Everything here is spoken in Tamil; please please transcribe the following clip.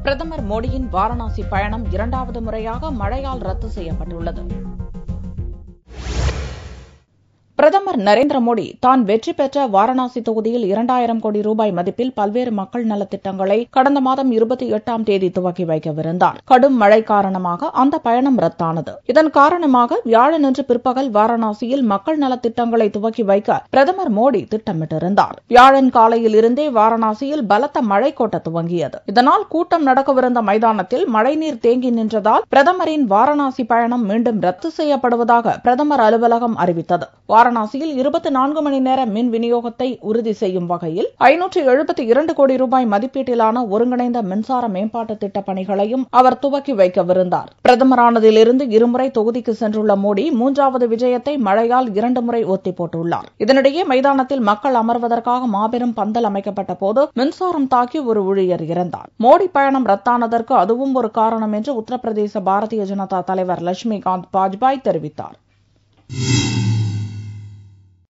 பிரதமர் மோடியின் வாரணாசி பயணம் இரண்டாவது முறையாக மழையால் ரத்து செய்யப்பட்டுள்ளது பிரதமர் நரேந்திர மோடி தான் வெற்றி பெற்ற வாரணாசி தொகுதியில் இரண்டாயிரம் கோடி ரூபாய் மதிப்பில் பல்வேறு மக்கள் நலத்திட்டங்களை கடந்த மாதம் இருபத்தி எட்டாம் தேதி துவக்கி வைக்கவிருந்தார் கடும் மழை காரணமாக அந்த பயணம் ரத்தானது இதன் காரணமாக வியாழனன்று பிற்பகல் வாரணாசியில் மக்கள் நலத்திட்டங்களை துவக்கி வைக்க பிரதமர் மோடி திட்டமிட்டிருந்தார் வியாழன் காலையில் இருந்தே வாரணாசியில் பலத்த மழை கொட்ட துவங்கியது இதனால் கூட்டம் நடக்கவிருந்த மைதானத்தில் மழைநீர் தேங்கி நின்றதால் பிரதமரின் வாரணாசி பயணம் மீண்டும் ரத்து செய்யப்படுவதாக பிரதமர் அலுவலகம் அறிவித்தது வாரணாசியில் இருபத்தி நான்கு மணி நேர மின் விநியோகத்தை உறுதி செய்யும் வகையில் ஐநூற்று எழுபத்தி இரண்டு கோடி ரூபாய் மதிப்பீட்டிலான ஒருங்கிணைந்த மின்சார மேம்பாட்டு திட்ட பணிகளையும் அவர் துவக்கி வைக்கவிருந்தார் பிரதமரானதிலிருந்து இருமுறை தொகுதிக்கு சென்றுள்ள மோடி மூன்றாவது விஜயத்தை மழையால் இரண்டு முறை ஒத்தி போட்டுள்ளார் இதனிடையே மைதானத்தில் மக்கள் அமர்வதற்காக மாபெரும் பந்தல் அமைக்கப்பட்ட போது மின்சாரம் தாக்கி ஒரு ஊழியர் இறந்தார் மோடி பயணம் ரத்தானதற்கு அதுவும் ஒரு காரணம் என்று உத்தரப்பிரதேச பாரதிய ஜனதா தலைவர் லட்சுமிகாந்த் பாஜ்பாய் தெரிவித்தார்